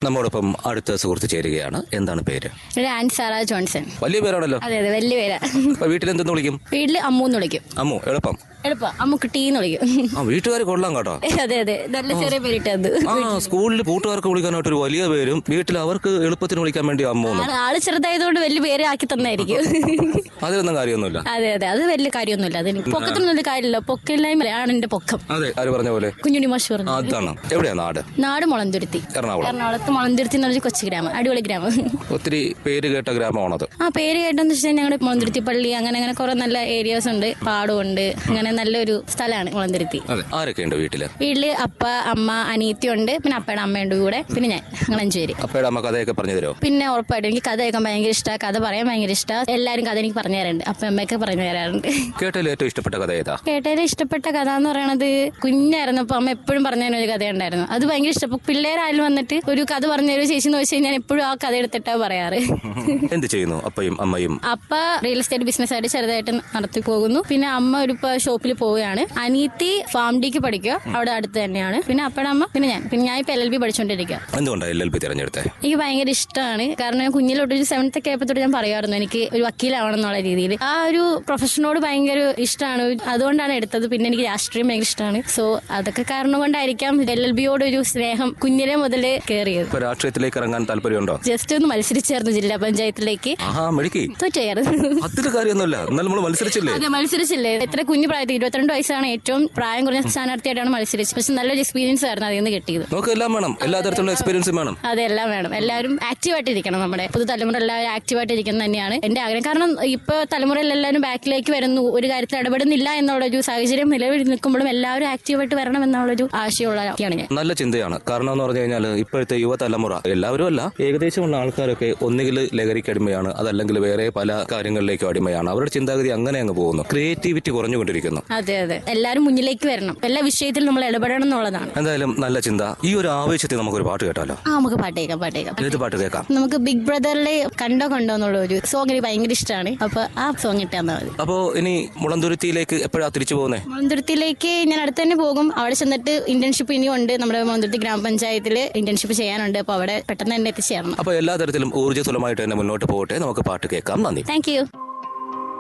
നമ്മോടൊപ്പം അടുത്ത സുഹൃത്ത് ചേരുകയാണ് എന്താണ് പേര് ഒരു ആൻഡ് സാറ ജോൺസൺ വലിയ പേരാണല്ലോ അതെ അതെ വലിയ പേരാ അപ്പൊ വീട്ടിൽ എന്തെന്ന് വിളിക്കും വീട്ടില് അമ്മൂന്ന് വിളിക്കും അമ്മു എളുപ്പം എളുപ്പം അമ്മുക്ക് ടീന്ന് വിളിക്കും ആ വീട്ടുകാർ കൊള്ളാം കേട്ടോ അതെ അതെ നല്ല ചെറിയ പേരിട്ടത് ആ സ്കൂളിൽ കൂട്ടുകാർക്ക് വിളിക്കാനായിട്ട് ഒരു വലിയ പേരും വീട്ടിൽ അവർക്ക് എളുപ്പത്തിന് വിളിക്കാൻ വേണ്ടി അമ്മു എന്ന്. ആള് ആള് ചെറുതായതുകൊണ്ട് വലിയ പേര് ആക്കി തന്നായിരിക്കും അതിലൊന്നും കാര്യമൊന്നുമില്ല അതെ അതെ അത് വലിയ കാര്യമൊന്നുമില്ല അതിന് പൊക്കത്തിനൊന്നും വലിയ കാര്യമില്ല പൊക്കില്ലായ്മയാണ് എന്റെ പൊക്കം അതെ ആര് പറഞ്ഞ പോലെ കുഞ്ഞുണ്ണി മാഷ് പറഞ്ഞു അതാണ് എവിടെയാ നാട് നാട് മുളന്തുരുത്തി എറണാകുളം എറണാകുളത്ത് മുളന്തുരുത്തി എന്ന് പറഞ്ഞ കൊച്ചു ഗ്രാമം അടിപൊളി ഗ്രാമം ഒത്തിരി പേര് കേട്ട ഗ്രാമമാണത് ആ പേര് കേട്ടെന്ന് വെച്ചാൽ ഞങ്ങളുടെ മുളന്തുരുത്തി പള്ളി അങ്ങനെ അങ്ങനെ കുറെ നല്ല ഏരിയാസ് ഉണ്ട് പാടമുണ്ട് അങ്ങനെ നല്ലൊരു സ്ഥലമാണ് മുളന്തുരുത്തി അതെ ആരൊക്കെയുണ്ട് വീട്ടില് വീട്ടില് അപ്പ അമ്മ അനിയത്തി ഉണ്ട് പിന്നെ അപ്പയുടെ അമ്മയുണ്ട് കൂടെ പിന്നെ ഞാൻ ഞങ്ങൾ അഞ്ചുപേര് അപ്പയുടെ അമ്മ കഥയൊക്കെ പറഞ്ഞു തരുമോ പിന്നെ ഉറപ്പായിട്ടും എനിക്ക് കഥ കേൾക്കാൻ ഭയങ്കര ഇഷ്ടമാണ് കഥ പറയാൻ ഭയങ്കര ഇഷ്ടമാണ് എല്ലാവരും കഥ എനിക്ക് പറഞ്ഞു തരാറുണ്ട് അപ്പ അമ്മയൊക്കെ പറഞ്ഞു തരാറുണ്ട് കേട്ടതിൽ ഏറ്റവും ഇഷ്ടപ്പെട്ട കഥ ഏതാ കേട്ടതിൽ ഇഷ്ടപ്പെട്ട കഥ എന്ന് പറയണത് കുഞ്ഞായിരുന്നപ്പോൾ അമ്മ എപ്പോഴും പറഞ്ഞു തരുന്ന ഒരു കഥയുണ്ടായിരുന്നു അത് ഭയങ്കര ഇഷ്ടം പിള്ളേരായാലും വന്നിട്ട് ഒരു കഥ പറഞ്ഞു തരുമോ ചേച്ചി എന്ന് വെച്ച് കഴിഞ്ഞാൽ എപ്പോഴും ആ കഥ എടുത്തിട്ടാ പറയാറ് എന്ത് ചെയ്യുന്നു അപ്പയും അമ്മയും അപ്പ റിയൽ എസ്റ്റേറ്റ് ബിസിനസ് ആയിട്ട് ചെറുതായിട്ട് നടത്തി പോകുന്നു പിന്നെ അമ്മ ഒരു ഷോപ്പിൽ പോവുകയാണ് അനിയത്തി ഫാം ഡിക്ക് പഠിക്കുക അവിടെ അടുത്ത് തന്നെയാണ് പിന്നെ അപ്പയുടെ അമ്മ പിന്നെ ഞാൻ പിന്നെ ഞാൻ ഇപ്പൊ എൽ എൽ ബി പഠിച്ചുകൊണ്ടിരിക്കുക എന്തുകൊണ്ടാണ് എൽ എൽ ബി തിരഞ്ഞെടുത്തത് എനിക്ക് ഭയങ്കര ഇഷ്ടമാണ് കാരണം ഞാൻ കുഞ്ഞിലോട്ട് ഒരു സെവൻത്ത് ഒക്കെ ആയപ്പോൾ തൊട്ട് ഞാൻ പറയാറുണ്ട് എനിക്ക് ഒരു വക്കീലാവണം എന്നുള്ള രീതിയിൽ ആ ഒരു പ്രൊഫഷനോട് ഭയങ്കര ഇഷ്ടമാണ് അതുകൊണ്ടാണ് എടുത്തത് പിന്നെ എനിക്ക് രാഷ്ട്രീയം ഭയങ്കര ഇഷ്ടമാണ് സോ അതൊക്കെ കാരണം കൊണ്ടായിരിക്കാം എൽ എൽ ബിയോട് ഒരു സ്നേഹം കുഞ്ഞിലെ മുതൽ കയറിയത് ഇപ്പൊ രാഷ്ട്രീയത്തിലേക്ക് ഇറങ്ങാൻ താല്പര്യമുണ്ടോ ജസ്റ്റ് ഒന്ന് മത്സരിച്ചായിരുന്നു ജില്ലാ പഞ്ചായത്തിലേക്ക് ആഹാ മെടുക്കി തോറ്റായിരുന്നു അതിൽ കാര്യമൊന്നുമില്ല എന്നാലും നമ്മൾ മത്സരിച്ചില്ലേ അതെ മത്സരിച്ചില്ലേ എത്ര കുഞ്ഞു പ്രായത്തിൽ ഇരുപത്തിരണ്ട് വയസ്സാണ് ഏറ്റവും പ്രായം കുറഞ്ഞ സ്ഥാനാർത്ഥിയായിട്ടാണ് മത്സരിച്ചത് പക്ഷെ നല്ലൊരു എക്സ്പീരിയൻസ് ആയിരുന്നു അതിൽ നിന്ന് കിട്ടിയത് നമുക്ക് എല്ലാം വേണം എല്ലാ തരത്തിലുള്ള എക്സ്പീരിയൻസും വേണം അതെല്ലാം വേണം എല്ലാവരും ആക്റ്റീവായിട്ട് ഇരിക്കണം നമ്മുടെ പുതുതലമുറ എല്ലാവരും ആക്റ്റീവായിട്ട് ഇരിക്കുന്നത് തന്നെയാണ് എന്റെ ആഗ്രഹം കാരണം ഇപ്പൊ തലമുറയിൽ എല്ലാവരും ബാക്കിലേക്ക് വരുന്നു ഒരു കാര്യത്തിൽ ഇടപെടുന്നില്ല എന്നുള്ള ഒരു സാഹചര്യം നിലവിൽ നിൽക്കുമ്പോഴും എല്ലാവരും ആക്റ്റീവായിട്ട് വരണം എന്നുള്ളൊരു ആശയമുള്ള വ്യക്തിയാണ് ഞാൻ നല്ല ചിന്തയാണ് കാരണം എന്ന് പറഞ്ഞു കഴിഞ്ഞാൽ ഇപ്പോഴത്തെ യുവതലമുറ എല്ലാവരും അല്ല ഏകദേശമുള്ള ആൾക്കാരൊക്കെ ഒന്നുകിൽ ലഹരിക്ക് അടിമയാണ് അതല്ലെങ്കിൽ വേറെ പല കാര്യങ്ങളിലേക്കും അടിമയാണ് അവരുടെ ചിന്താഗതി അങ്ങനെ അങ്ങ് പോകുന്നു ക്രിയേറ്റിവിറ്റി കുറഞ്ഞുകൊണ്ടിരിക്കുന്നു അതെ അതെ എല്ലാവരും മുന്നിലേക്ക് വരണം എല്ലാ വിഷയത്തിലും നമ്മൾ ഇടപെടണം എന്നുള്ളതാണ് എന്തായാലും നല്ല ചിന്ത ഈ ഒരു ആവേശത്തിൽ നമുക്കൊരു പാട്ട് കേട്ടാലോ ആ നമുക്ക് പാട്ട് കേൾക്കാം പാട്ട് കേൾക്കാം ഏത് പാട്ട് കേൾക്കാം നമുക്ക് ബിഗ് ബ്രദറിലെ കണ്ടോ കണ്ടോ എന്നുള്ള ഒരു സോങ് എനിക്ക് ഭയങ്കര ഇഷ്ടമാണ് അപ്പൊ ആ സോങ് ഇട്ടാൽ മതി അപ്പോ ഇനി മുളന്തുരുത്തിയിലേക്ക് എപ്പോഴാ തിരിച്ചു പോകുന്നത് മുളന്തുരുത്തിയിലേക്ക് ഞാൻ അടുത്ത് തന്നെ പോകും അവിടെ ചെന്നിട്ട് ഇന്റേൺഷിപ്പ് ഇനിയും ഉണ്ട് നമ്മുടെ മുളന്തുരുത്തി ഗ്രാമപഞ്ചായത്തിൽ ഇന്റേൺഷിപ്പ് ചെയ്യാനുണ്ട് അപ്പൊ അവിടെ പെട്ടെന്ന് തന്നെ എത്തിച്ചേരണം അപ്പൊ എല്ലാ തരത്തിലും ഊർജ്ജസ്വലമായിട്ട് തന്നെ മുന്നോട്ട് പോകട്ടെ നമുക്ക് പാട്ട് കേൾക്കാം നന്ദി താങ്ക് യു